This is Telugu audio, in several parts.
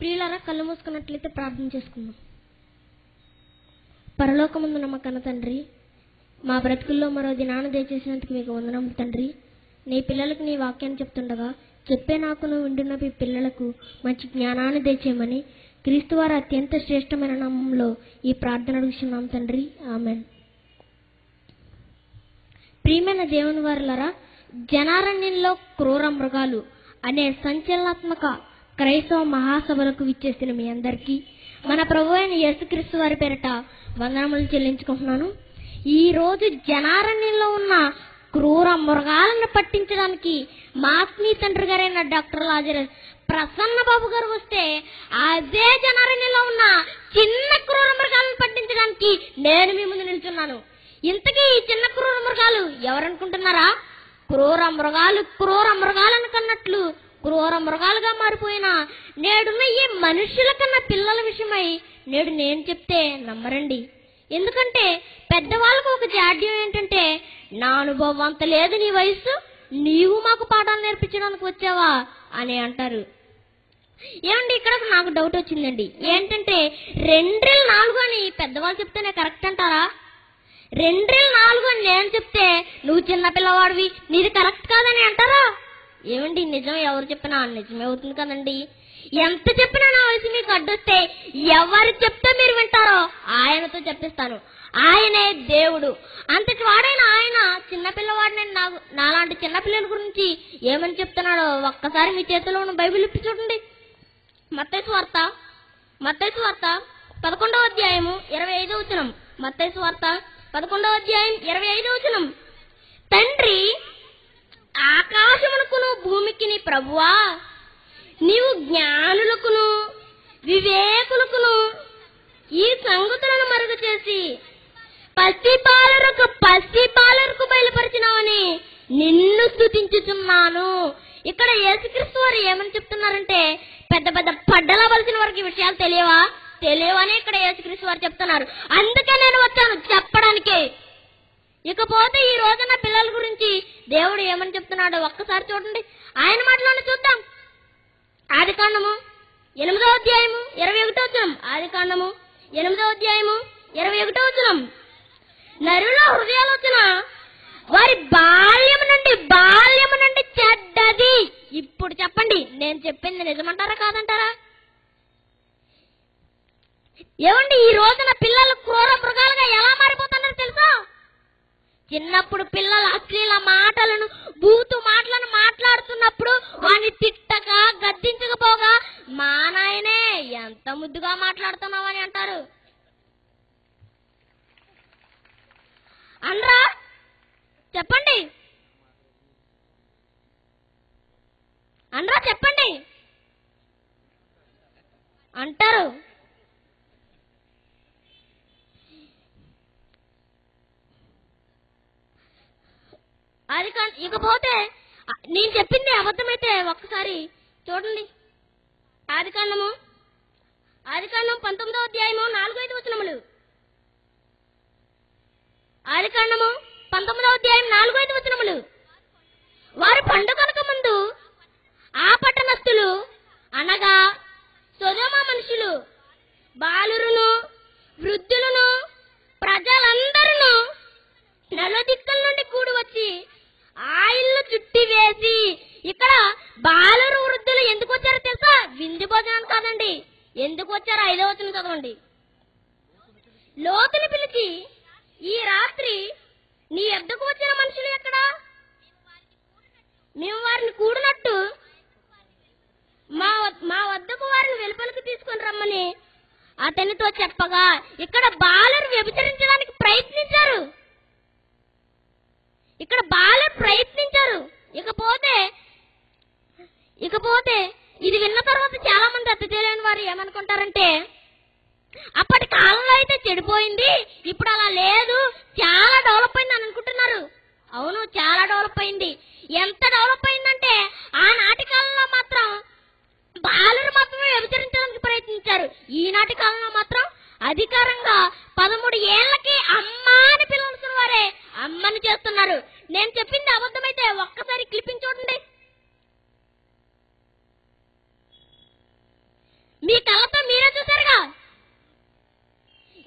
ప్రియులారా కళ్ళు మూసుకున్నట్లయితే ప్రార్థన చేసుకుందాం పరలోకముందు నమ్మకన్న తండ్రి మా బ్రతుకుల్లో మరో దినాన్ని దయచేసినందుకు మీకు వందనం తండ్రి నీ పిల్లలకు నీ వాక్యాన్ని చెప్తుండగా చెప్పే నాకును వింటున్న మీ పిల్లలకు మంచి జ్ఞానాన్ని దయచేయమని క్రీస్తు వారి అత్యంత శ్రేష్టమైన నామంలో ఈ ప్రార్థన అడుగుతున్నాం తండ్రి ఆమెన్ ప్రియమైన దేవుని వారులరా జనారణ్యంలో క్రూర మృగాలు అనే సంచలనాత్మక క్రైస్తవ మహాసభలకు విచ్చేసిన మీ అందరికీ మన ప్రభు అయిన యేసుక్రీస్తు వారి పేరిట వందనములు చెల్లించుకుంటున్నాను ఈ రోజు జనారణ్యంలో ఉన్న క్రూర మృగాలను పట్టించడానికి మా ఆత్మీయ తండ్రి గారైన డాక్టర్ లాజరస్ ప్రసన్న బాబు గారు వస్తే అదే జనారణ్యంలో ఉన్న చిన్న క్రూర మృగాలను పట్టించడానికి నేను మీ ముందు నిల్చున్నాను ఇంతకీ ఈ చిన్న క్రూర మృగాలు ఎవరనుకుంటున్నారా క్రూర మృగాలు క్రూర మృగాలను కన్నట్లు క్రూర మృగాలుగా మారిపోయిన నేడున్న ఈ మనుషుల కన్నా పిల్లల విషయమై నేడు నేను చెప్తే నమ్మరండి ఎందుకంటే పెద్దవాళ్ళకు ఒక జాడ్యం ఏంటంటే నా అనుభవం అంత లేదు నీ వయసు నీవు మాకు పాఠాలు నేర్పించడానికి వచ్చావా అని అంటారు ఏమండి ఇక్కడ నాకు డౌట్ వచ్చిందండి ఏంటంటే రెండ్రెల్ నాలుగు అని పెద్దవాళ్ళు చెప్తేనే కరెక్ట్ అంటారా రెండ్రెల్ నాలుగు అని నేను చెప్తే నువ్వు చిన్న పిల్లవాడివి నీది కరెక్ట్ కాదని అంటారా ఏమండి నిజం ఎవరు చెప్పినా నిజమే అవుతుంది కదండి ఎంత చెప్పినా నా వయసు మీకు అడ్డొస్తే ఎవరు చెప్తే మీరు వింటారో ఆయనతో చెప్పిస్తాను ఆయనే దేవుడు అంతటి వాడైన ఆయన చిన్న పిల్లవాడిని నాకు నాలాంటి చిన్న పిల్లల గురించి ఏమని చెప్తున్నాడో ఒక్కసారి మీ చేతిలో ఉన్న బైబిల్ ఇప్పి చూడండి మత్తయి వార్త మత్తయి వార్త పదకొండవ అధ్యాయము ఇరవై ఐదో వచనం మత్తయి వార్త పదకొండవ అధ్యాయం ఇరవై ఐదో వచనం తండ్రి ఆకాశమునకును భూమికిని ప్రభువా నీవు జ్ఞానులకును వివేకులకును ఈ సంగతులను మరుగు చేసి పసిపాలరకు పసిపాలరకు బయలుపరిచినావని నిన్ను స్తుతించుచున్నాను ఇక్కడ యేసుక్రీస్తు వారు ఏమని చెప్తున్నారంటే పెద్ద పెద్ద పడ్డలవలసిన వారికి ఈ విషయాలు తెలియవా తెలియవని ఇక్కడ యేసుక్రీస్తు వారు చెప్తున్నారు అందుకే నేను వచ్చాను చెప్పడానికి ఇకపోతే ఈ రోజున పిల్లల గురించి దేవుడు ఏమని చెప్తున్నాడో ఒక్కసారి చూడండి ఆయన మాటలోనే చూద్దాం ఆది కాండము ఎనిమిదో అధ్యాయము ఇరవై ఒకటో వచనం ఆది కాండము ఎనిమిదో అధ్యాయము ఇరవై ఒకటో వచనం నరుల హృదయాలోచన వారి బాల్యము నుండి బాల్యము నుండి చెడ్డది ఇప్పుడు చెప్పండి నేను చెప్పింది నిజమంటారా కాదంటారా ఏమండి ఈ రోజున పిల్లలు క్రూర మృగాలుగా ఎలా మారిపోతున్నారో తెలుసా చిన్నప్పుడు పిల్లలు అశ్లీల మాటలను బూతు మాటలను మాట్లాడుతున్నప్పుడు వాడిని తిట్టగా గద్దించకపోగా మా నాయనే ఎంత ముద్దుగా మాట్లాడుతున్నావని అంటారు అనరా చెప్పండి అనరా చెప్పండి అంటారు అది కాన్ ఇకపోతే అ, నేను చెప్పింది అబద్ధమైతే ఒక్కసారి చూడండి ఆది కాండము ఆది కాండం పంతొమ్మిదో అధ్యాయము నాలుగు ఐదు వచనములు ఆది కాండము పంతొమ్మిదో అధ్యాయం నాలుగు ఐదు వచనములు వారు పండుగలకు ముందు ఆ పట్టణస్థులు అనగా సొదోమ మనుషులు బాలురును వృద్ధులను ప్రజలందరూ నలుదిక్కుల నుండి కూడి వచ్చి ఆ ఇల్లు చుట్టి వేసి ఇక్కడ బాలురు వృద్ధులు ఎందుకు వచ్చారో తెలుసా విందు భోజనం కాదండి ఎందుకు వచ్చారో ఐదో వచ్చిన చదవండి లోతుని పిలిచి ఈ రాత్రి నీ ఎద్దకు వచ్చిన మనుషులు ఎక్కడా మేము వారిని కూడినట్టు మా వద్- మా వద్దకు వారిని వెలుపలకు తీసుకొని రమ్మని అతనితో చెప్పగా ఇక్కడ బాలురు వ్యభిచరించడానికి ప్రయత్నించారు ఇక్కడ బాలు ప్రయత్నించారు ఇకపోతే ఇకపోతే ఇది విన్న తర్వాత చాలా మంది అత్త తెలియని వారు ఏమనుకుంటారంటే అప్పటి కాలంలో అయితే చెడిపోయింది ఇప్పుడు అలా లేదు చాలా డెవలప్ అయింది అని అనుకుంటున్నారు అవును చాలా డెవలప్ అయింది ఎంత డెవలప్ అయిందంటే ఆనాటి కాలంలో మాత్రం బాలురు మాత్రమే వ్యభిచరించడానికి ప్రయత్నించారు ఈనాటి కాలంలో మాత్రం అధికారంగా పదమూడు ఏళ్లకి అమ్మ అని పిలవలసిన వారే అమ్మని చేస్తున్నారు నేను చెప్పింది అబద్ధమైతే ఒక్కసారి క్లిప్పింగ్ చూడండి మీ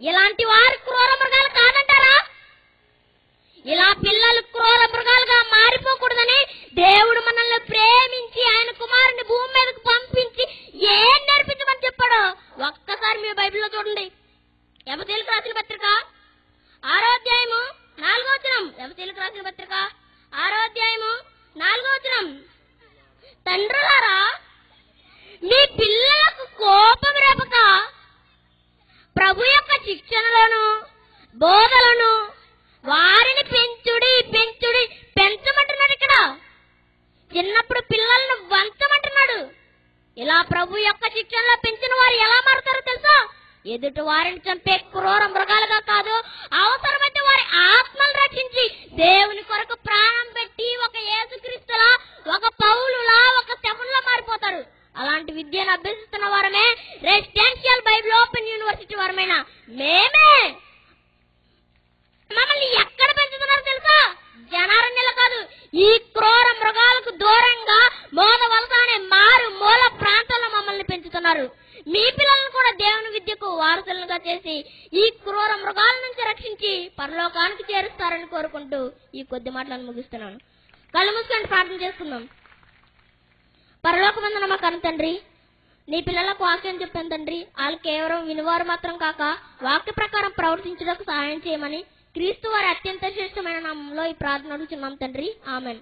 ఇలాంటి వారు క్రూర మృగాలు కాదంటారా ఇలా పిల్లలు క్రూర మృగాలుగా మారిపోకూడదని దేవుడు మనల్ని ప్రేమించి ఆయన కుమారుని భూమి మీదకు పంపించి ఏం నేర్పించమని చెప్పాడు ఒక్కసారి మీ బైబిల్లో చూడండి ఎవతేలకు రాసిన పత్రిక ఆరో అధ్యాయము నాలుగో వచనం ఎవతేలకు రాసిన పత్రిక ఆరో అధ్యాయము నాలుగో వచనం తండ్రులారా మీ పిల్లలకు కోపం రేపక ప్రభు యొక్క శిక్షణలను బోధలను వారిని పెంచుడి పెంచుడి పెంచమంటున్నాడు ఇక్కడ చిన్నప్పుడు పిల్లలను వంచమంటున్నాడు ఇలా ప్రభు యొక్క శిక్షణలో పెంచిన వారు ఎలా మారుతారో తెలుసా ఎదుటి వారిని చంపే క్రూర మృగాలుగా కాదు అవసరమైతే వారి ఆత్మలు రక్షించి దేవుని కొరకు ప్రాణం పెట్టి ఒక యేసుక్రీస్తులా ఒక పౌలులా ఒక శకునులా మారిపోతారు అలాంటి విద్యను అభ్యసిస్తున్న వారమే రెసిడెన్షియల్ బైబిల్ ఓపెన్ యూనివర్సిటీ వారమైన మేమే మమ్మల్ని ఎక్కడ పెంచుతున్నారో తెలుసా జనారణ్యలో కాదు ఈ క్రూర మృగాలకు దూరంగా మోద వలస అనే మారు మూల ప్రాంతాల్లో మమ్మల్ని పెంచుతున్నారు మీ పిల్లలను కూడా దేవుని విద్యకు వారసులుగా చేసి ఈ క్రూర మృగాల నుంచి రక్షించి పరలోకానికి చేరుస్తారని కోరుకుంటూ ఈ కొద్ది మాటలను ముగిస్తున్నాను కళ్ళు మూసుకొని ప్రార్థన చేసుకుందాం పరలోకమందున మా కన్న తండ్రి నీ పిల్లలకు వాక్యం చెప్పాను తండ్రి వాళ్ళు కేవలం వినివారు మాత్రం కాక వాక్య ప్రకారం ప్రవర్తించడానికి సహాయం చేయమని క్రీస్తు వారి అత్యంత శ్రేష్టమైన నామంలో ఈ ప్రార్థన అడుగుతున్నాం తండ్రి ఆమెన్